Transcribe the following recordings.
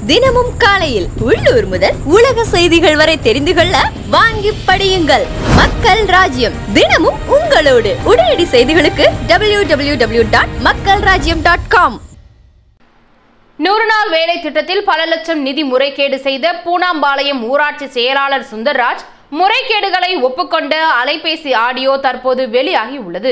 தினமும் காலையில் உள்ளூர் முதல் உலக செய்திகள் வரை தெரிந்து கொள்ள வாங்கி படியுங்கள் மக்கள் ராஜ்யம் தினமும் உங்களோடு உடனடி செய்திகளுக்கு டபிள்யூ டபிள்யூ டபிள்யூ டாட் மக்கள் ராஜ்யம் டாட் காம் நூறு நாள் வேலை திட்டத்தில் பல லட்சம் நிதி முறைகேடு செய்த பூனாம்பாளையம் ஊராட்சி செயலாளர் சுந்தர்ராஜ் முறைகேடுகளை ஒப்புக்கொண்ட அலைபேசி ஆடியோ தற்போது வெளியாகி உள்ளது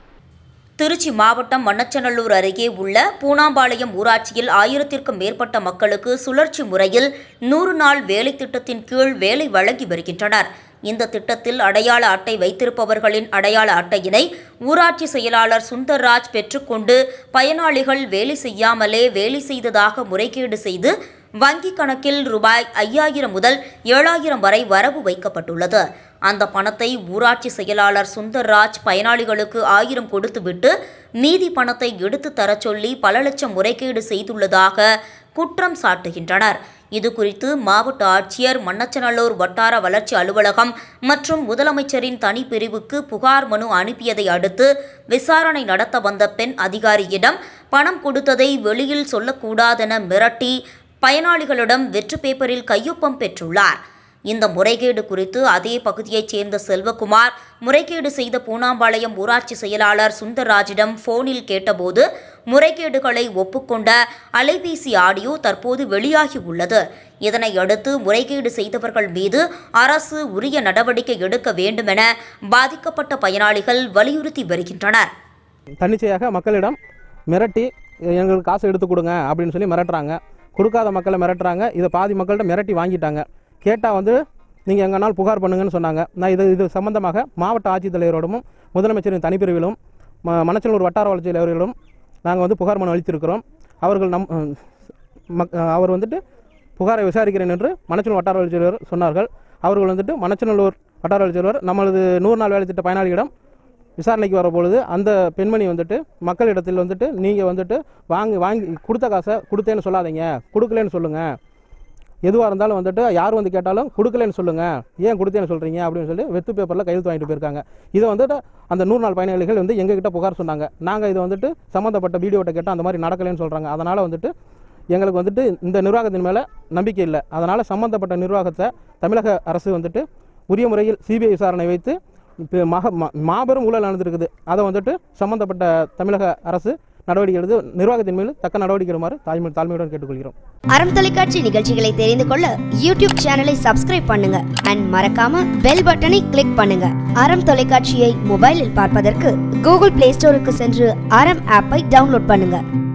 திருச்சி மாவட்டம் மண்ணச்சநல்லூர் அருகே உள்ள பூனாம்பாளையம் ஊராட்சியில் ஆயிரத்திற்கும் மேற்பட்ட மக்களுக்கு சுழற்சி முறையில் நூறு நாள் வேலை திட்டத்தின் கீழ் வேலை வழங்கி வருகின்றனர் இந்த திட்டத்தில் அடையாள அட்டை வைத்திருப்பவர்களின் அடையாள அட்டையினை ஊராட்சி செயலாளர் சுந்தர்ராஜ் பெற்றுக்கொண்டு பயனாளிகள் வேலை செய்யாமலே வேலை செய்ததாக முறைகேடு செய்து வங்கி கணக்கில் ரூபாய் ஐயாயிரம் முதல் ஏழாயிரம் வரை வரவு வைக்கப்பட்டுள்ளது அந்த பணத்தை ஊராட்சி செயலாளர் சுந்தர்ராஜ் பயனாளிகளுக்கு ஆயிரம் கொடுத்துவிட்டு மீதி பணத்தை எடுத்து தரச் சொல்லி பல லட்சம் முறைகேடு செய்துள்ளதாக குற்றம் சாட்டுகின்றனர் இது குறித்து மாவட்ட ஆட்சியர் மண்ணச்சநல்லூர் வட்டார வளர்ச்சி அலுவலகம் மற்றும் முதலமைச்சரின் தனிப்பிரிவுக்கு புகார் மனு அனுப்பியதை அடுத்து விசாரணை நடத்த வந்த பெண் அதிகாரியிடம் பணம் கொடுத்ததை வெளியில் சொல்லக்கூடாதென மிரட்டி பயனாளிகளிடம் வெற்று பேப்பரில் கையொப்பம் பெற்றுள்ளார் இந்த முறைகேடு குறித்து அதே பகுதியைச் சேர்ந்த செல்வகுமார் முறைகேடு செய்த பூனாம்பாளையம் ஊராட்சி செயலாளர் சுந்தர்ராஜிடம் போனில் கேட்டபோது முறைகேடுகளை ஒப்புக்கொண்ட அலைபேசி ஆடியோ தற்போது வெளியாகி உள்ளது இதனை அடுத்து முறைகேடு செய்தவர்கள் மீது அரசு உரிய நடவடிக்கை எடுக்க வேண்டுமென பாதிக்கப்பட்ட பயனாளிகள் வலியுறுத்தி வருகின்றனர் தன்னிச்சையாக மக்களிடம் மிரட்டி எங்களுக்கு காசு எடுத்து கொடுங்க அப்படின்னு சொல்லி மிரட்டுறாங்க கொடுக்காத மக்களை மிரட்டுறாங்க இதை பாதி மக்கள்கிட்ட மிரட்டி வாங்கிட்டாங்க கேட்டால் வந்து நீங்கள் எங்கனால் புகார் பண்ணுங்கன்னு சொன்னாங்க நான் இது இது சம்பந்தமாக மாவட்ட ஆட்சித்தலைவரோடும் முதலமைச்சரின் தனிப்பிரிவிலும் ம மணச்சலூர் வட்டார வளர்ச்சி தலைவர்களும் நாங்கள் வந்து புகார் மனு அளித்திருக்கிறோம் அவர்கள் நம் மக் அவர் வந்துட்டு புகாரை விசாரிக்கிறேன் என்று மணச்சலூர் வட்டார வளர்ச்சி தலைவர் சொன்னார்கள் அவர்கள் வந்துட்டு மணச்சநல்லூர் வட்டார வளர்ச்சி தலைவர் நம்மளது நூறு நாள் வேலை திட்ட பயனாளிகளிடம் விசாரணைக்கு வரப்பொழுது அந்த பெண்மணி வந்துட்டு மக்களிடத்தில் வந்துட்டு நீங்கள் வந்துட்டு வாங்கி வாங்கி கொடுத்த காசை கொடுத்தேன்னு சொல்லாதீங்க கொடுக்கலன்னு சொல்லுங்கள் எதுவாக இருந்தாலும் வந்துட்டு யார் வந்து கேட்டாலும் கொடுக்கலன்னு சொல்லுங்கள் ஏன் கொடுத்தேன்னு சொல்கிறீங்க அப்படின்னு சொல்லி வெத்து பேப்பரில் கையெழுத்து வாங்கிட்டு போயிருக்காங்க இதை வந்துட்டு அந்த நூறு நாள் பயனாளிகள் வந்து எங்ககிட்ட புகார் சொன்னாங்க நாங்கள் இதை வந்துட்டு சம்மந்தப்பட்ட வீடியோட்ட கேட்டால் அந்த மாதிரி நடக்கலைன்னு சொல்கிறாங்க அதனால் வந்துட்டு எங்களுக்கு வந்துட்டு இந்த நிர்வாகத்தின் மேலே நம்பிக்கை இல்லை அதனால் சம்மந்தப்பட்ட நிர்வாகத்தை தமிழக அரசு வந்துட்டு உரிய முறையில் சிபிஐ விசாரணை வைத்து இப்போ மக மா- மாபெரும் ஊழல் நடந்திருக்குது அதை வந்துட்டு சம்மந்தப்பட்ட தமிழக அரசு நடவடிக்கை எடுத்து நிர்வாகத்தின் மீது தக்க நடவடிக்கை எடுமாறு தாழ்மை தாழ்மையுடன் கேட்டுக்கொள்கிறோம் அறம் தொலைக்காட்சி நிகழ்ச்சிகளை தெரிந்து கொள்ள யூடியூப் சேனலை சப்ஸ்கிரைப் பண்ணுங்க அண்ட் மறக்காம பெல் பட்டனை கிளிக் பண்ணுங்க அறம் தொலைக்காட்சியை மொபைலில் பார்ப்பதற்கு கூகுள் பிளே ஸ்டோருக்கு சென்று அறம் ஆப்பை டவுன்லோட் பண்ணுங்க